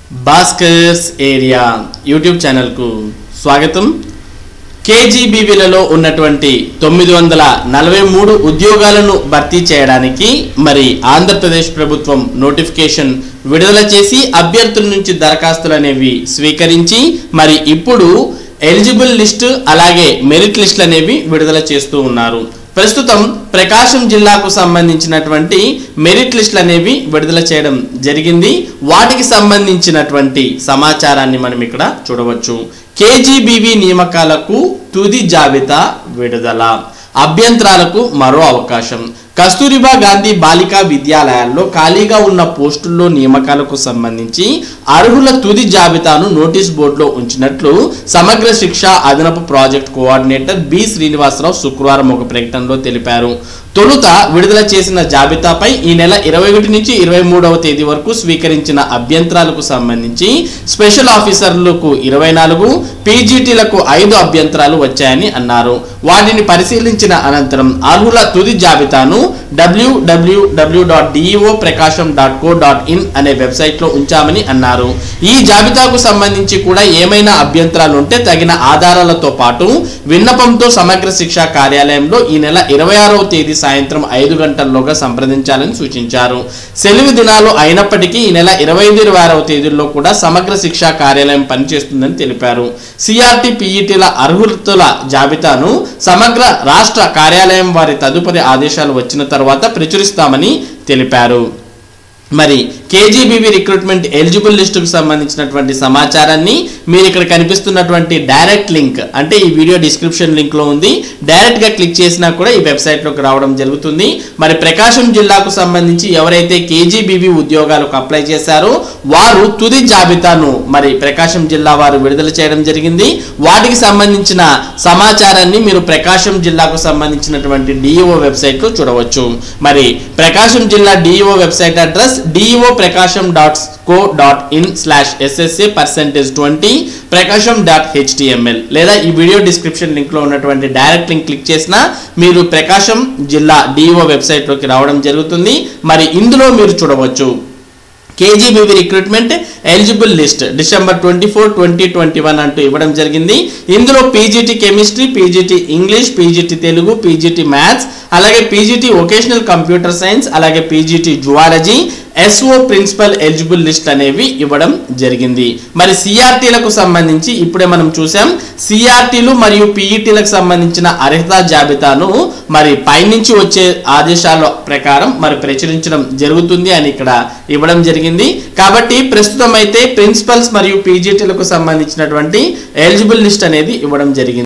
Bhaskar's area YouTube ఛానల్కు స్వాగతం కేజీబీవీలలో ఉన్నటువంటి తొమ్మిది వందల నలభై మూడు ఉద్యోగాలను భర్తీ చేయడానికి మరి ఆంధ్రప్రదేశ్ ప్రభుత్వం నోటిఫికేషన్ విడుదల చేసి అభ్యర్థుల నుంచి దరఖాస్తులు అనేవి స్వీకరించి మరి ఇప్పుడు ఎలిజిబుల్ లిస్టు అలాగే మెరిట్ లిస్టులు అనేవి విడుదల చేస్తూ ఉన్నారు ప్రస్తుతం ప్రకాశం జిల్లాకు సంబంధించినటువంటి మెరిట్ లిస్టులు అనేవి విడుదల చేయడం జరిగింది వాటికి సంబంధించినటువంటి సమాచారాన్ని మనం ఇక్కడ చూడవచ్చు కేజీబీవీ నియామకాలకు తుది జాబితా విడుదల అభ్యంతరాలకు మరో అవకాశం కస్తూరిబా గాంధీ బాలికా విద్యాలయాల్లో ఖాళీగా ఉన్న పోస్టుల్లో నియామకాలకు సంబంధించి అర్హుల తుది జాబితాను నోటీస్ బోర్డులో ఉంచినట్లు సమగ్ర శిక్ష అదనపు ప్రాజెక్ట్ కోఆర్డినేటర్ బి శ్రీనివాసరావు శుక్రవారం ఒక ప్రకటనలో తెలిపారు తొలుత విడుదల చేసిన జాబితాపై ఈ నెల ఇరవై ఒకటి నుంచి ఇరవై మూడవ తేదీ వరకు స్వీకరించిన అభ్యంతరాలకు సంబంధించి స్పెషల్ ఆఫీసర్లకు ఇరవై నాలుగు పీజీటీలకు ఐదు అభ్యంతరాలు వచ్చాయని అన్నారు వాటిని పరిశీలించిన అనంతరం అర్హుల తుది జాబితాను WWW dot DEO Prakasam dot co dot in అనే వెబ్సైట్లో ఉంచామని అన్నారు ఈ జాబితాకు సంబంధించి కూడా ఏమైనా అభ్యంతరాలు ఉంటే తగిన ఆధారాలతో పాటు విన్నపంతో సమగ్ర శిక్షా కార్యాలయంలో ఈ నెల ఇరవై ఆరవ తేదీ సాయంత్రం ఐదు గంటల్లోగా సంప్రదించాలని సూచించారు సెలవు దినాలు అయినప్పటికీ ఈ నెల ఇరవై ఐదు ఇరవై ఆరవ తేదీల్లో కూడా సమగ్ర శిక్షా కార్యాలయం పనిచేస్తుందని తెలిపారు సిఆర్టీ పీఈటీల అర్హులతుల జాబితాను సమగ్ర రాష్ట్ర కార్యాలయం వారి తదుపరి ఆదేశాలు వచ్చిన తర్వాత ప్రచురిస్తామని తెలిపారు మరి కేజీబీవీ రిక్రూట్మెంట్ ఎలిజిబుల్ లిస్టుకు సంబంధించినటువంటి సమాచారాన్ని మీరు ఇక్కడ కనిపిస్తున్నటువంటి డైరెక్ట్ లింక్ అంటే ఈ వీడియో డిస్క్రిప్షన్ లింక్లో ఉంది డైరెక్ట్గా క్లిక్ చేసినా కూడా ఈ వెబ్సైట్లోకి రావడం జరుగుతుంది మరి ప్రకాశం జిల్లాకు సంబంధించి ఎవరైతే కేజీబీవీ ఉద్యోగాలకు అప్లై చేశారో వారు తుది జాబితాను మరి ప్రకాశం జిల్లా వారు విడుదల చేయడం జరిగింది వాటికి సంబంధించిన సమాచారాన్ని మీరు ప్రకాశం జిల్లాకు సంబంధించినటువంటి డిఈఓ వెబ్సైట్లో చూడవచ్చు మరి ప్రకాశం జిల్లా DEO website address DEO Prakasam dot co dot in slash SSA percentage twenty Prakasam dot HTML లేదా ఈ వీడియో డిస్క్రిప్షన్ లింక్లో ఉన్నటువంటి డైరెక్ట్ లింక్ క్లిక్ చేసినా మీరు ప్రకాశం జిల్లా డిఈఓ వెబ్సైట్లోకి రావడం జరుగుతుంది మరి ఇందులో మీరు చూడవచ్చు KGBV recruitment eligible list December twenty four twenty twenty one అంటూ ఇవ్వడం జరిగింది ఇందులో PGT chemistry PGT English PGT Telugu PGT maths అలాగే పీజీటీ వొకేషనల్ కంప్యూటర్ సైన్స్ అలాగే PGT zoology SO principal eligible list అనేవి ఇవ్వడం జరిగింది మరి సిఆర్టీలకు సంబంధించి ఇప్పుడే మనం చూసాం సిఆర్టీలు మరియు పీఈటీలకు సంబంధించిన అర్హత జాబితాను మరి పైనుంచి వచ్చే ఆదేశాల ప్రకారం మరి ప్రచురించడం జరుగుతుంది అని ఇక్కడ ఇవ్వడం జరిగింది కాబట్టి ప్రస్తుతం అయితే ప్రిన్సిపల్స్ మరియు పీజీటీలకు సంబంధించినటువంటి ఎలిజిబుల్ లిస్ట్ అనేది ఇవ్వడం జరిగింది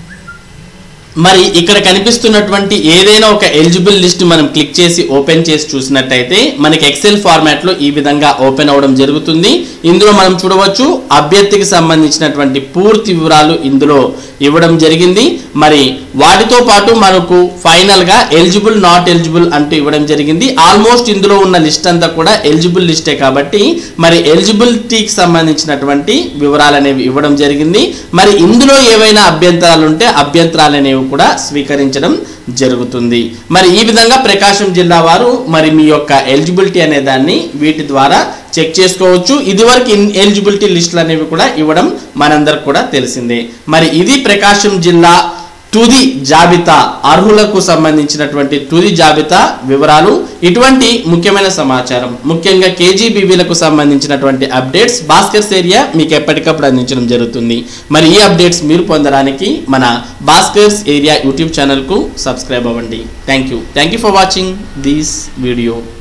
మరి ఇక్కడ కనిపిస్తున్నటువంటి ఏదైనా ఒక ఎలిజిబుల్ లిస్ట్ మనం క్లిక్ చేసి ఓపెన్ చేసి చూసినట్టయితే మనకి ఎక్సెల్ ఫార్మాట్ లో ఈ విధంగా ఓపెన్ అవ్వడం జరుగుతుంది ఇందులో మనం చూడవచ్చు అభ్యర్థికి సంబంధించినటువంటి పూర్తి వివరాలు ఇందులో ఇవ్వడం జరిగింది మరి వాటితో పాటు మనకు ఫైనల్ గా ఎలిజిబుల్ నాట్ ఎలిజిబుల్ అంటూ ఇవ్వడం జరిగింది ఆల్మోస్ట్ ఇందులో ఉన్న లిస్ట్ అంతా కూడా ఎలిజిబుల్ లిస్టే కాబట్టి మరి ఎలిజిబిలిటీకి సంబంధించినటువంటి వివరాలు అనేవి ఇవ్వడం జరిగింది మరి ఇందులో ఏవైనా అభ్యంతరాలు ఉంటే అభ్యంతరాలు అనేవి కూడా స్వీకరించడం జరుగుతుంది మరి ఈ విధంగా ప్రకాశం జిల్లా వారు మరి మీ యొక్క ఎలిజిబిలిటీ అనే దాన్ని వీటి ద్వారా చెక్ చేసుకోవచ్చు ఇదివరకు ఎలిజిబిలిటీ లిస్టులు అనేవి కూడా ఇవ్వడం మనందరికి కూడా తెలిసిందే మరి ఇది ప్రకాశం జిల్లా తుది జాబితా అర్హులకు సంబంధించినటువంటి తుది జాబితా వివరాలు ఇటువంటి ముఖ్యమైన సమాచారం ముఖ్యంగా కేజీబీవీలకు సంబంధించినటువంటి అప్డేట్స్ భాస్కర్స్ ఏరియా మీకు ఎప్పటికప్పుడు అందించడం జరుగుతుంది మరి ఈ అప్డేట్స్ మీరు పొందడానికి మన భాస్కర్స్ ఏరియా యూట్యూబ్ ఛానల్కు సబ్స్క్రైబ్ అవ్వండి thank you thank you for watching this video